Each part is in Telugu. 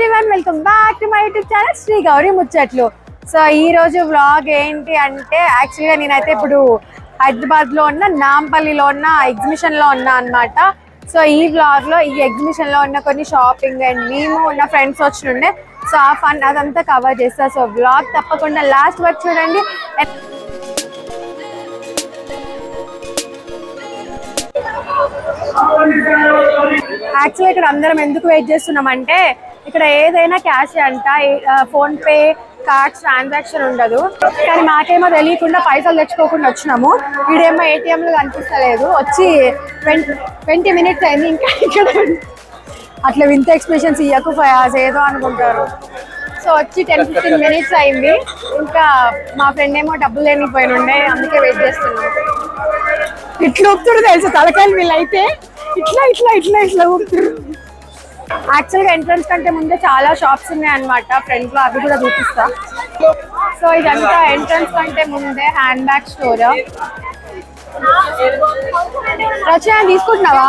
Everyone welcome back to my YouTube channel Shri Gauri ముచ్చట్లు సో ఈ రోజు వ్లాగ్ ఏంటి అంటే యాక్చువల్గా నేనైతే ఇప్పుడు హైదరాబాద్ లో ఉన్న నాంపల్లిలో ఉన్న ఎగ్జిబిషన్ లో ఉన్నా అన్నమాట సో ఈ వ్లాగ్ లో ఈ ఎగ్జిబిషన్ లో ఉన్న కొన్ని షాపింగ్ అండ్ మేము ఉన్న ఫ్రెండ్స్ వచ్చినుండే సో ఆ ఫన్ అదంతా కవర్ చేస్తా సో వ్లాగ్ తప్పకుండా లాస్ట్ వరకు చూడండి And యాక్చువల్లీ ఇక్కడ అందరం ఎందుకు వెయిట్ చేస్తున్నాం అంటే ఇక్కడ ఏదైనా క్యాష్ అంట ఫోన్ పే కార్డ్స్ ట్రాన్సాక్షన్ ఉండదు కానీ మాకేమో తెలియకుండా పైసలు తెచ్చుకోకుండా వచ్చినాము వీడేమో ఏటీఎంలు కనిపిస్తలేదు వచ్చి ట్వంటీ మినిట్స్ అయింది ఇంకా ఇక్కడ అట్లా వింత ఎక్స్ప్రెషన్స్ ఇయ్యకు ఫయాస్ ఏదో అనుకుంటారు సో వచ్చి టెన్ ఫిఫ్టీన్ మినిట్స్ అయింది ఇంకా మా ఫ్రెండ్ ఏమో డబ్బులు లేనిపోయిన ఉండే అందుకే వెయిట్ చేస్తున్నాం ఇట్లా ఊపుతుడు తెలుసు తలకాయలు వీళ్ళైతే ఇట్లా ఇట్లా ఇట్లా ఇట్లా ఊపుతుడు యాక్చువల్ గా ఎంట్రన్స్ కంటే ముందే చాలా షాప్స్ ఉన్నాయి అనమాట ఫ్రంట్ లో అవి కూడా చూపిస్తా సో ఇదంతా ఎంట్రన్స్ కంటే ముందే హ్యాండ్ బ్యాగ్ స్టోర్ రచన తీసుకుంటున్నావా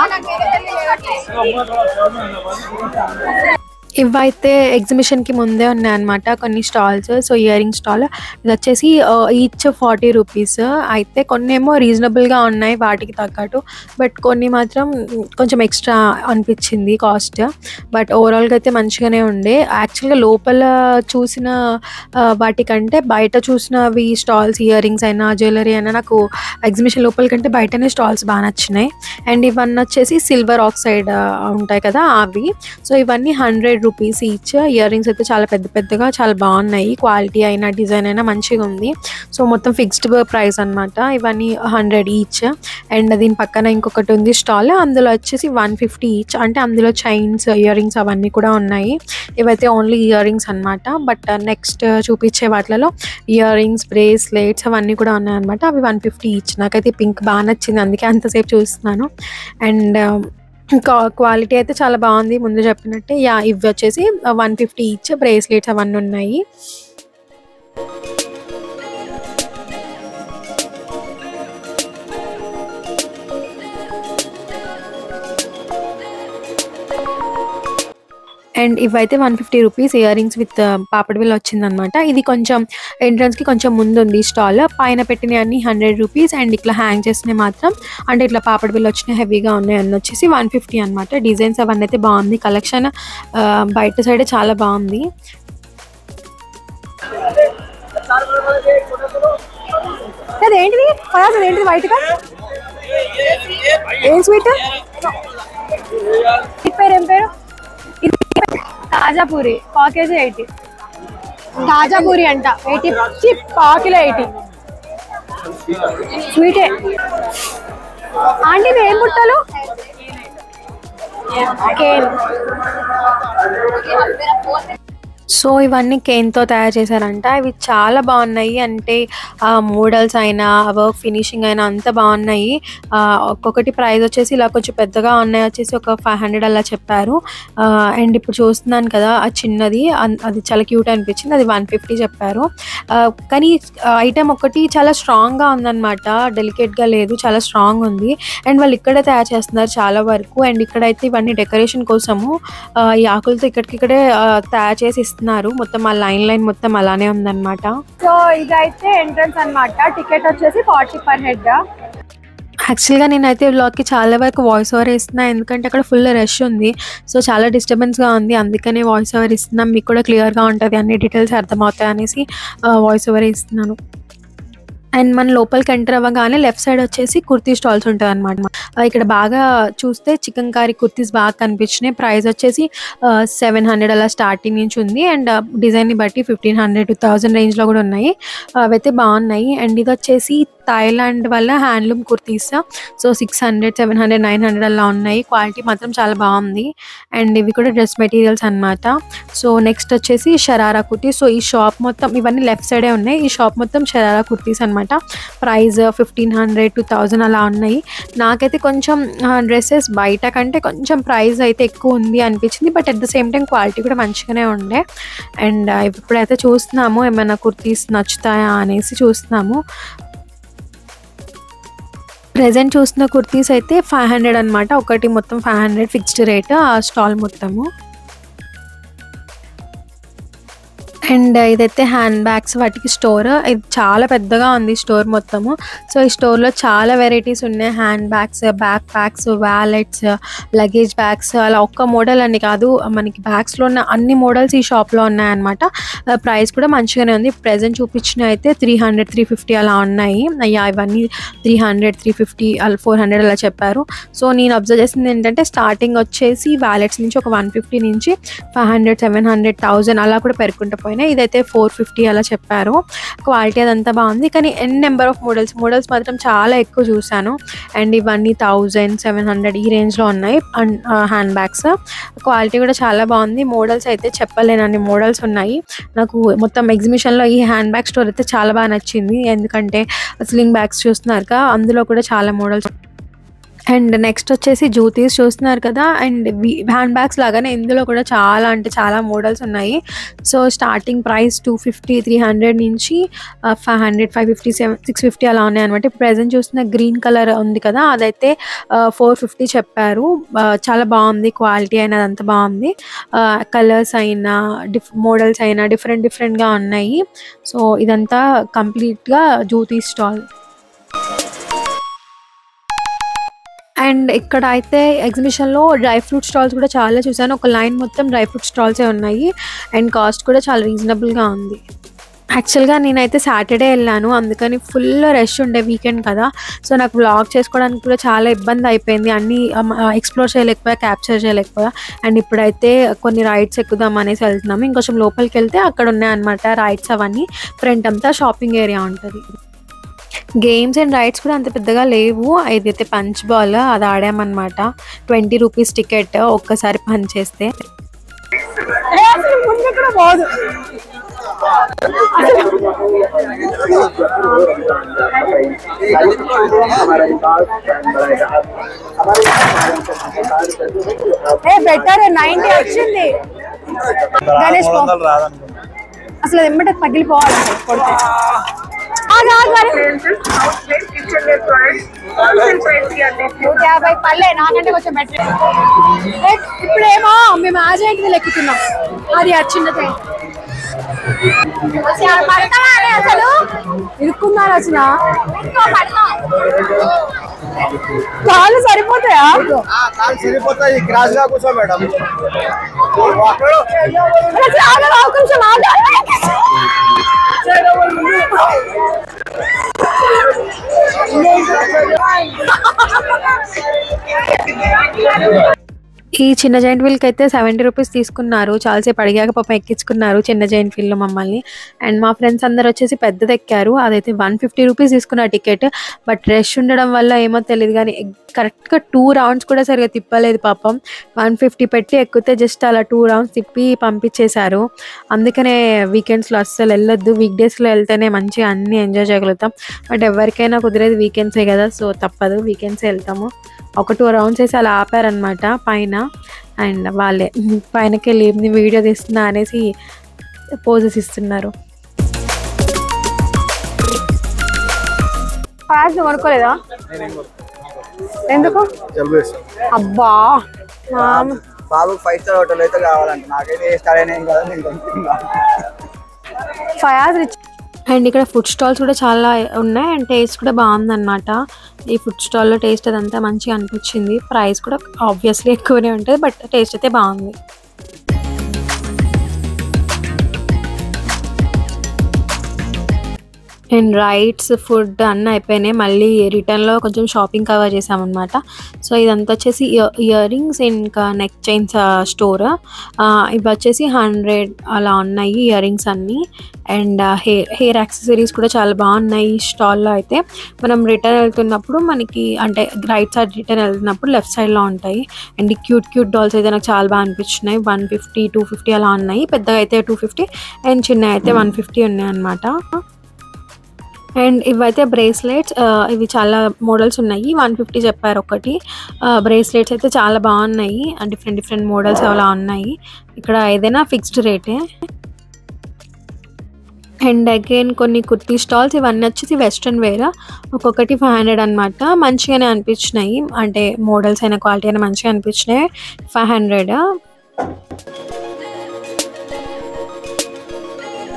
ఇవైతే ఎగ్జిబిషన్ కి ముందే ఉన్నాయన్నమాట కొన్ని stalls so earring stall ఇది వచ్చేసి ఈచ్ ఫార్టీ రూపీస్ అయితే కొన్ని ఏమో రీజనబుల్ గా ఉన్నాయి వాటికి తగ్గట్టు బట్ కొన్ని మాత్రం కొంచెం ఎక్స్ట్రా అనిపించింది కాస్ట్ బట్ ఓవరాల్ గా అయితే మంచిగానే ఉండే యాక్చువల్గా లోపల చూసిన ఆ, వాటికంటే బయట చూసినవి స్టాల్స్ ఇయర్ రింగ్స్ అయినా జ్యువెలరీ అయినా నాకు ఎగ్జిబిషన్ లోపల కంటే బయటనే స్టాల్స్ బాగా నచ్చినాయి అండ్ ఇవన్నీ వచ్చేసి సిల్వర్ ఆక్సైడ్ ఉంటాయి కదా అవి సో ఇవన్నీ hundred rupees each earrings అయితే చాలా పెద్ద పెద్దగా చాలా బాగున్నాయి క్వాలిటీ అయినా డిజైన్ అయినా మంచిగా ఉంది సో మొత్తం ఫిక్స్డ్ ప్రైస్ అన్నమాట ఇవన్నీ హండ్రెడ్ ఈచ్ అండ్ దీని పక్కన ఇంకొకటి ఉంది స్టాల్ అందులో వచ్చేసి వన్ ఫిఫ్టీ ఈచ్ అంటే అందులో చైన్స్ ఇయర్ రింగ్స్ అవన్నీ కూడా ఉన్నాయి ఇవైతే ఓన్లీ ఇయర్ రింగ్స్ అనమాట బట్ నెక్స్ట్ చూపించే వాటిలలో ఇయర్ రింగ్స్ బ్రేస్లెట్స్ అవన్నీ కూడా ఉన్నాయన్నమాట అవి వన్ ఫిఫ్టీ ఈచ్ నాకైతే పింక్ బాగా నచ్చింది అందుకే అంతసేపు చూస్తున్నాను అండ్ క్వాలిటీ అయితే చాలా బాగుంది ముందు చెప్పినట్టే యా ఇవి వచ్చేసి వన్ ఫిఫ్టీ ఈచ్ బ్రేస్లెట్స్ అవన్నీ ఉన్నాయి అండ్ ఇవైతే one fifty rupees earrings with పాపడ్ బిల్ వచ్చిందనమాట ఇది కొంచెం ఎంట్రన్స్ కి కొంచెం ముందు ఉంది స్టాల్ పైన పెట్టిన అన్ని హండ్రెడ్ రూపీస్ అండ్ ఇట్లా హ్యాంగ్ చేసినవి మాత్రం అంటే ఇట్లా పాపడ్ బిల్ వచ్చిన హెవీగా ఉన్నాయి అన్ని వచ్చేసి వన్ ఫిఫ్టీ అనమాట డిజైన్స్ అవన్నీ అయితే బాగుంది కలెక్షన్ బయట సైడ్ చాలా బాగుంది అది ఏంటిది పరాస్ అది ఏంటిది వైట్ గా ఏం స్వీట్ పేరు ఏం పేరు ఇది తాజా పూరి పాకేజీ ఎయిటీ తాజా పూరి అంట ఎయిటీ పాకిలో ఎయిటీ స్వీటే ఆంటీ ఇవి ఏం పుట్టాలు కేన్ సో ఇవన్నీ కేన్తో తయారు చేశారంట ఇవి చాలా బాగున్నాయి అంటే మోడల్స్ అయినా వర్క్ ఫినిషింగ్ అయినా అంత బాగున్నాయి ఆ, ఒక్కొక్కటి ప్రైస్ వచ్చేసి ఇలా కొంచెం పెద్దగా ఉన్నాయి వచ్చేసి ఒక ఫైవ్ హండ్రెడ్ అలా చెప్పారు అండ్ ఇప్పుడు చూస్తున్నాను కదా ఆ చిన్నది అన్- అది చాలా క్యూట్ అనిపించింది అది వన్ ఫిఫ్టీ చెప్పారు ఆ, కానీ ఐటెం ఒకటి చాలా స్ట్రాంగ్గా ఉందన్నమాట డెలికేట్గా లేదు చాలా స్ట్రాంగ్ ఉంది అండ్ వాళ్ళు ఇక్కడే తయారు చేస్తున్నారు చాలా వరకు అండ్ ఇక్కడైతే ఇవన్నీ డెకరేషన్ కోసము ఆ, ఈ ఆకులతో ఇక్కడికిక్కడే ఆ, తయారు చేసి ఇస్తున్నారు మొత్తం ఆ లైన్ లైన్ మొత్తం అలానే ఉందన్నమాట సో ఇదైతే ఎంట్రన్స్ అన్నమాట టికెట్ వచ్చేసి ఫార్టీ పర్ హెడ్ యాక్చువల్గా నేనైతే వ్లాగ్కి చాలా వరకు వాయిస్ ఓవర్ ఇస్తున్నా ఎందుకంటే అక్కడ ఫుల్ రష్ ఉంది సో చాలా డిస్టర్బెన్స్గా ఉంది అందుకనే వాయిస్ ఓవర్ ఇస్తున్నాం మీకు కూడా క్లియర్గా ఉంటుంది అన్ని డీటెయిల్స్ అర్థమవుతాయి అనేసి వాయిస్ ఓవర్ ఇస్తున్నాను అండ్ మన లోపలికి ఎంటర్ అవ్వగానే లెఫ్ట్ సైడ్ వచ్చేసి కుర్తీ స్టాల్స్ ఉంటుంది అనమాట ఇక్కడ బాగా చూస్తే చికెన్ కారీ కుర్తీస్ బాగా కనిపించినాయి ప్రైస్ వచ్చేసి సెవెన్ హండ్రెడ్ అలా స్టార్టింగ్ నుంచి ఉంది అండ్ డిజైన్ని బట్టి ఫిఫ్టీన్ హండ్రెడ్ టూ థౌజండ్ రేంజ్లో కూడా ఉన్నాయి అవైతే బాగున్నాయి అండ్ ఇది వచ్చేసి థాయిలాండ్ వల్ల handloom kurtis so six hundred seven hundred nine hundred అలా ఉన్నాయి క్వాలిటీ మాత్రం చాలా బాగుంది అండ్ ఇవి కూడా డ్రెస్ మెటీరియల్స్ అన్నమాట సో నెక్స్ట్ వచ్చేసి షరారా కుర్తీ సో ఈ షాప్ మొత్తం ఇవన్నీ లెఫ్ట్ సైడే ఉన్నాయి ఈ షాప్ మొత్తం షరారా కుర్తీస్ అనమాట price fifteen hundred two thousand అలా ఉన్నాయి నాకైతే కొంచెం డ్రెస్సెస్ బయట కంటే కొంచెం ప్రైస్ అయితే ఎక్కువ ఉంది అనిపించింది but at the same time quality కూడా మంచిగానే ఉండే అండ్ ఇప్పుడైతే చూస్తున్నాము ఏమైనా కుర్తీస్ నచ్చుతాయా అనేసి చూస్తున్నాము ప్రెజెంట్ చూస్తున్న కుర్తీస్ అయితే ఫైవ్ హండ్రెడ్ అనమాట ఒకటి మొత్తం ఫైవ్ హండ్రెడ్ ఫిక్స్డ్ రేట్ ఆ స్టాల్ మొత్తము అండ్ ఇదైతే హ్యాండ్ బ్యాగ్స్ వాటికి స్టోర్ ఇది చాలా పెద్దగా ఉంది స్టోర్ మొత్తము సో ఈ స్టోర్లో చాలా వెరైటీస్ ఉన్నాయి handbags backpacks wallets luggage bags అలా ఒక్క మోడల్ అని కాదు మనకి బ్యాగ్స్లో ఉన్న అన్ని మోడల్స్ ఈ షాప్లో ఉన్నాయన్నమాట ప్రైస్ కూడా మంచిగానే ఉంది ప్రెజెంట్ చూపించిన అయితే త్రీ హండ్రెడ్ త్రీ ఫిఫ్టీ అలా ఉన్నాయి అయ్యా ఇవన్నీ త్రీ హండ్రెడ్ త్రీ ఫిఫ్టీ అలా ఫోర్ హండ్రెడ్ అలా చెప్పారు సో నేను అబ్జర్వ్ చేసింది ఏంటంటే స్టార్టింగ్ వచ్చేసి వ్యాలెట్స్ నుంచి ఒక వన్ ఫిఫ్టీ నుంచి five hundred seven hundred thousand అలా కూడా పెరుగుకుంటూ పోయినాయి ఇదైతే ఫోర్ ఫిఫ్టీ అలా చెప్పారు క్వాలిటీ అదంతా బాగుంది కానీ N number of models models మాత్రం చాలా ఎక్కువ చూశాను అండ్ ఇవన్నీ థౌజండ్ సెవెన్ హండ్రెడ్ ఈ రేంజ్లో ఉన్నాయి అండ్ హ్యాండ్ బ్యాగ్స్ క్వాలిటీ కూడా చాలా బాగుంది మోడల్స్ అయితే చెప్పలేనన్ని మోడల్స్ ఉన్నాయి నాకు మొత్తం ఎగ్జిబిషన్లో ఈ హ్యాండ్ బ్యాగ్ స్టోర్ అయితే చాలా బాగా నచ్చింది ఎందుకంటే స్లింగ్ బ్యాగ్స్ చూస్తున్నారుగా అందులో కూడా చాలా మోడల్స్ అండ్ నెక్స్ట్ వచ్చేసి జ్యూతీస్ చూస్తున్నారు కదా అండ్ హ్యాండ్ బ్యాగ్స్ లాగానే ఇందులో కూడా చాలా అంటే చాలా మోడల్స్ ఉన్నాయి so starting price two fifty three hundred నుంచి five hundred five fifty seven six fifty అలా ఉన్నాయి అనమాట ప్రజెంట్ చూస్తున్న గ్రీన్ కలర్ ఉంది కదా అదైతే ఫోర్ ఫిఫ్టీ చెప్పారు ఆ, చాలా బాగుంది క్వాలిటీ అయినా అదంతా బాగుంది కలర్స్ అయినా డిఫ్ మోడల్స్ అయినా డిఫరెంట్ డిఫరెంట్గా ఉన్నాయి సో ఇదంతా కంప్లీట్గా జ్యూతీ స్టాల్ అండ్ ఇక్కడ అయితే ఎగ్జిబిషన్లో డ్రై ఫ్రూట్ స్టాల్స్ కూడా చాలా చూసాను ఒక లైన్ మొత్తం డ్రై ఫ్రూట్ స్టాల్సే ఉన్నాయి అండ్ కాస్ట్ కూడా చాలా రీజనబుల్గా ఉంది యాక్చువల్గా నేనైతే సాటర్డే వెళ్ళాను అందుకని ఫుల్ రష్ ఉండే వీకెండ్ కదా సో నాకు బ్లాగ్ చేసుకోవడానికి కూడా చాలా ఇబ్బంది అయిపోయింది అన్నీ ఎక్స్ప్లోర్ చేయలేకపోయా క్యాప్చర్ చేయలేకపోయా అండ్ ఇప్పుడైతే కొన్ని రైడ్స్ ఎక్కుదాం అనేసి వెళ్తున్నాము ఇంకొంచెం లోపలికి వెళ్తే అక్కడ ఉన్నాయన్నమాట రైడ్స్ అవన్నీ ఫ్రంట్ అంతా షాపింగ్ ఏరియా ఉంటుంది గేమ్స్ అండ్ రైడ్స్ కూడా అంత పెద్దగా లేవు ఇదైతే పంచ్ బాల్ అది ఆడామన్నమాట ట్వంటీ రూపీస్ టికెట్ ఒక్కసారి పంచ్ చేస్తే ఏ, అసలు ముందు కూడా పోదు ఏ బెటర్ నైన్టీ వచ్చింది గణేష్ పో. అసలు అది ఎమ్మటే పగిలిపోవాలి అసలు కొడితే ఆగు, ఆగు, మరి. నూట యాభై పల్లె నాకంటే కొంచెం బెటర్ ఇప్పుడేమో మేము ఆ జైంట్ లెక్కుతున్నాం అది ఆ చిన్న జైంట్ అసలు ఇరుక్కున్నారు అసలు కాళ్ళు సరిపోతాయా కాలు సరిపోతాయి క్రాస్ గా కూర్చో మేడం అసలు ఆగరా, ఒక నిమిషం ఆగు. ఈ చిన్న జైంట్ వీల్కి అయితే సెవెంటీ రూపీస్ తీసుకున్నారు చాలాసేపు అడిగాక పాపం ఎక్కించుకున్నారు చిన్న జైంట్ వీల్లో మమ్మల్ని అండ్ మా ఫ్రెండ్స్ అందరు వచ్చేసి పెద్దది ఎక్కారు అదైతే వన్ ఫిఫ్టీ రూపీస్ తీసుకున్న టికెట్ బట్ రష్ ఉండడం వల్ల ఏమో తెలియదు కానీ కరెక్ట్గా టూ రౌండ్స్ కూడా సరిగా తిప్పలేదు పాపం వన్ ఫిఫ్టీ పెట్టి ఎక్కితే జస్ట్ అలా టూ రౌండ్స్ తిప్పి పంపించేశారు అందుకనే వీకెండ్స్లో అస్సలు వెళ్ళొద్దు వీక్ డేస్లో వెళ్తేనే మంచిగా అన్ని ఎంజాయ్ చేయగలుగుతాం బట్ ఎవరికైనా కుదిరేది వీకెండ్సే కదా సో తప్పదు వీకెండ్సే వెళ్తాము ఒక టూ రౌండ్స్ వేసి అలా ఆపారనమాట పైన అండ్ వాళ్ళే పైనకి వెళ్ళి "నీ వీడియో తీస్తున్నా అనేసి పోజెస్ ఇస్తున్నారు పాస్ కొనుక్కోలేదా ఎందుకు జలుబు వేస్తుంది. అబ్బా మామ బాబు ఫైవ్ స్టార్ హోటల్ అయితే కావాలంట నాకైతే ఏ స్టార్ అయినా ఏం కదా నేను కొనుక్కుంటున్నా. ఫయాజ్ రిచ్ అండ్ ఇక్కడ ఫుడ్ స్టాల్స్ కూడా చాలా ఉన్నాయి అండ్ టేస్ట్ కూడా బాగుందన్నమాట ఈ ఫుడ్ స్టాల్లో టేస్ట్ అదంతా మంచిగా అనిపించింది ప్రైస్ కూడా ఆబ్వియస్లీ ఎక్కువనే ఉంటుంది బట్ టేస్ట్ అయితే బాగుంది అండ్ రైడ్స్ ఫుడ్ అన్నీ అయిపోయినాయి మళ్ళీ రిటర్న్లో కొంచెం షాపింగ్ కవర్ చేసామన్నమాట సో ఇదంతా వచ్చేసి ఇయర్ రింగ్స్ ఇంకా నెక్ చైన్స్ స్టోర్ ఇవి వచ్చేసి హండ్రెడ్ అలా ఉన్నాయి ఇయర్ రింగ్స్ అన్నీ అండ్ హెయిర్ హెయిర్ యాక్సెసరీస్ కూడా చాలా బాగున్నాయి ఈ స్టాల్లో అయితే మనం రిటర్న్ వెళ్తున్నప్పుడు మనకి అంటే రైట్ సైడ్ రిటర్న్ వెళ్తున్నప్పుడు లెఫ్ట్ సైడ్లో ఉంటాయి అండ్ క్యూట్ క్యూట్ డాల్స్ అయితే నాకు చాలా బాగా అనిపించినాయి వన్ ఫిఫ్టీ టూ ఫిఫ్టీ అలా ఉన్నాయి పెద్దగా అయితే టూ ఫిఫ్టీ అండ్ చిన్న అయితే వన్ ఫిఫ్టీ ఉన్నాయి అనమాట అండ్ ఇవైతే బ్రేస్లెట్స్ ఇవి చాలా మోడల్స్ ఉన్నాయి వన్ ఫిఫ్టీ చెప్పారు ఒకటి బ్రేస్లెట్స్ అయితే చాలా బాగున్నాయి డిఫరెంట్ డిఫరెంట్ మోడల్స్ అలా ఉన్నాయి ఇక్కడ ఏదైనా ఫిక్స్డ్ రేటే అండ్ అగైన్ కొన్ని కుర్తీ స్టాల్స్ ఇవన్నీ వచ్చేసి వెస్ట్రన్ వేర్ ఒక్కొక్కటి ఫైవ్ హండ్రెడ్ అనమాట మంచిగానే అనిపించినాయి అంటే మోడల్స్ అయినా క్వాలిటీ అయినా మంచిగా అనిపించినాయి ఫైవ్ హండ్రెడ్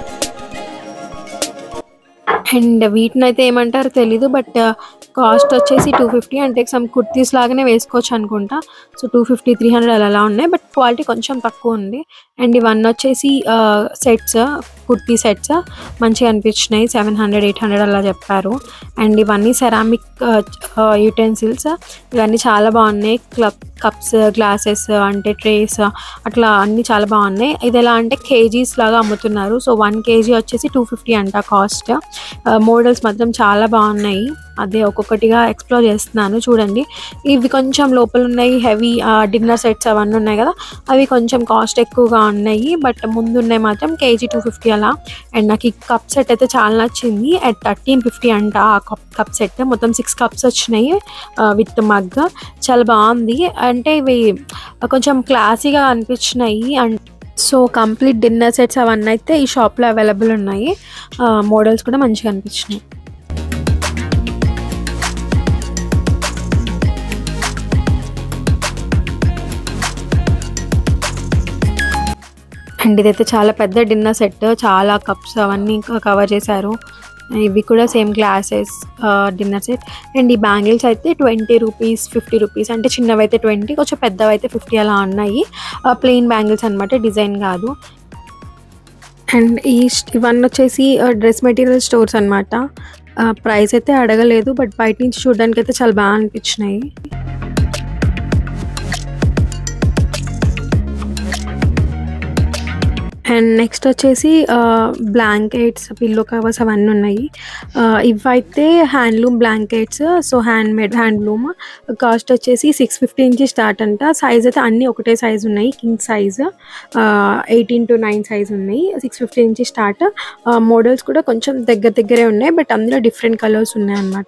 అండ్ వీటిని అయితే ఏమంటారో తెలీదు బట్ కాస్ట్ వచ్చేసి టూ ఫిఫ్టీ అంటే సమ్ కుర్తీస్ లాగానే వేసుకోవచ్చు అనుకుంటా so two fifty three hundred అలా ఉన్నాయి బట్ క్వాలిటీ కొంచెం తక్కువ ఉంది అండ్ ఇవన్నీ వచ్చేసి సెట్స్ కుర్తీ సెట్స్ మంచిగా అనిపించినాయి సెవెన్ హండ్రెడ్ ఎయిట్ హండ్రెడ్ అలా చెప్పారు అండ్ ఇవన్నీ సెరామిక్ యూటెన్సిల్స్ ఇవన్నీ చాలా బాగున్నాయి క్లబ్ కప్స్ గ్లాసెస్ అంటే ట్రేస్ అట్లా అన్నీ చాలా బాగున్నాయి ఇది ఎలా అంటే కేజీస్ లాగా అమ్ముతున్నారు సో వన్ కేజీ వచ్చేసి టూ ఫిఫ్టీ అంట కాస్ట్ మోడల్స్ మాత్రం చాలా బాగున్నాయి అదే ఒక్కొక్కటిగా ఎక్స్ప్లోర్ చేస్తున్నాను చూడండి ఇవి కొంచెం లోపల ఉన్నాయి హెవీ డిన్నర్ సెట్స్ అవన్నీ ఉన్నాయి కదా అవి కొంచెం కాస్ట్ ఎక్కువగా ఉన్నాయి బట్ ముందు ఉన్నాయి మాత్రం కేజీ టూ ఫిఫ్టీ అలా అండ్ నాకు ఈ కప్ సెట్ అయితే చాలా నచ్చింది అట్ థర్టీన్ ఫిఫ్టీ అంట ఆ కప్ కప్ సెట్ మొత్తం సిక్స్ కప్స్ వచ్చినాయి విత్ మగ్ చాలా బాగుంది అంటే ఇవి కొంచెం క్లాసీగా అనిపించినాయి and so complete dinner sets అవన్నీ అయితే ఈ షాప్లో అవైలబుల్ ఉన్నాయి మోడల్స్ కూడా మంచిగా అనిపించినాయి అండ్ ఇదైతే చాలా పెద్ద డిన్నర్ సెట్ చాలా కప్స్ అవన్నీ కవర్ చేశారు ఇవి కూడా same glasses dinner set and ఈ బ్యాంగిల్స్ అయితే ట్వంటీ రూపీస్ ఫిఫ్టీ రూపీస్ అంటే చిన్నవి అయితే ట్వంటీ కొంచెం పెద్దవి అయితే ఫిఫ్టీ అలా ఉన్నాయి ప్లెయిన్ బ్యాంగిల్స్ అనమాట డిజైన్ కాదు అండ్ ఈ ఇవన్నీ వచ్చేసి డ్రెస్ మెటీరియల్ స్టోర్స్ అనమాట ప్రైస్ అయితే అడగలేదు బట్ బయట నుంచి చూడడానికి అయితే చాలా బాగా అనిపించినాయి అండ్ నెక్స్ట్ వచ్చేసి బ్లాంకెట్స్ పిల్లో కవర్స్ అవన్నీ ఉన్నాయి ఆ, ఇవైతే handloom blankets so handmade handloom cost వచ్చేసి సిక్స్ ఫిఫ్టీ నుంచి స్టార్ట్ అంట సైజ్ అయితే అన్నీ ఒకటే సైజ్ ఉన్నాయి king size eighteen to nine size ఉన్నాయి సిక్స్ ఫిఫ్టీ నుంచి స్టార్ట్ మోడల్స్ కూడా కొంచెం దగ్గర దగ్గరే ఉన్నాయి బట్ అందులో డిఫరెంట్ కలర్స్ ఉన్నాయి అన్నమాట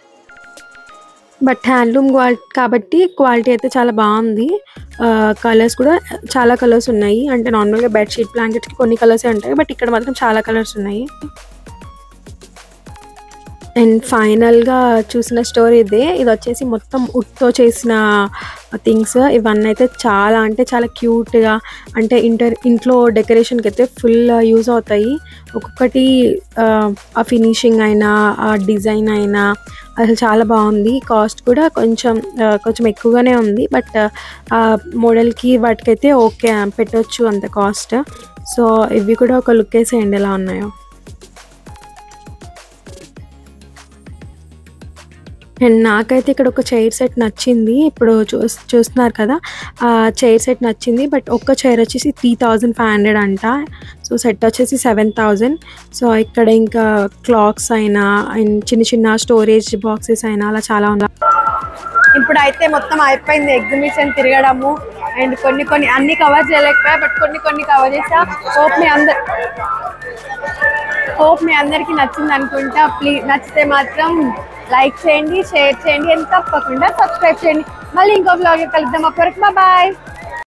బట్ హ్యాండ్లూమ్ క్వాలిటీ కాబట్టి క్వాలిటీ అయితే చాలా బాగుంది కలర్స్ కూడా చాలా కలర్స్ ఉన్నాయి అంటే నార్మల్గా బెడ్షీట్ బ్లాంకెట్స్కి కొన్ని కలర్సే ఉంటాయి బట్ ఇక్కడ మాత్రం చాలా కలర్స్ ఉన్నాయి అండ్ ఫైనల్గా చూసిన స్టోరీ ఇదే ఇది వచ్చేసి మొత్తం ఉట్తో చేసిన థింగ్స్ ఇవన్నీ అయితే చాలా అంటే చాలా క్యూట్గా అంటే ఇంటర్ ఇంట్లో డెకరేషన్కి అయితే ఫుల్ యూజ్ అవుతాయి ఒక్కొక్కటి ఆ, ఆ ఫినిషింగ్ అయినా ఆ డిజైన్ అయినా అసలు చాలా బాగుంది కాస్ట్ కూడా కొంచెం ఆ, కొంచెం ఎక్కువగానే ఉంది బట్ ఆ మోడల్కి వాటికైతే ఓకే పెట్టొచ్చు అంత కాస్ట్ సో ఇవి కూడా ఒక లుక్ వేసేయండి ఎలా ఉన్నాయో అండ్ నాకైతే ఇక్కడ ఒక చైర్ సెట్ నచ్చింది ఇప్పుడు చూ చూస్తున్నారు కదా ఆ చైర్ సెట్ నచ్చింది బట్ ఒక్క చైర్ వచ్చేసి త్రీ థౌజండ్ ఫైవ్ హండ్రెడ్ అంట సో సెట్ వచ్చేసి సెవెన్ థౌజండ్ సో ఇక్కడ ఇంకా క్లాక్స్ అయినా అండ్ చిన్న చిన్న స్టోరేజ్ బాక్సెస్ అయినా అలా చాలా ఉన్నాయి ఇప్పుడు అయితే మొత్తం అయిపోయింది ఎగ్జిబిషన్ తిరగడము అండ్ కొన్ని కొన్ని అన్ని కవర్ చేయలేకపోయా బట్ కొన్ని కొన్ని కవర్ చేసా హోప్ మీ అందరు హోప్ మీ అందరికి నచ్చింది అనుకుంటా ప్లీజ్ నచ్చితే మాత్రం లైక్ చేయండి షేర్ చేయండి అండ్ తప్పకుండా సబ్స్క్రైబ్ చేయండి మళ్ళీ ఇంకో బ్లాగ్ కలుద్దాం అప్పటికి బాయ్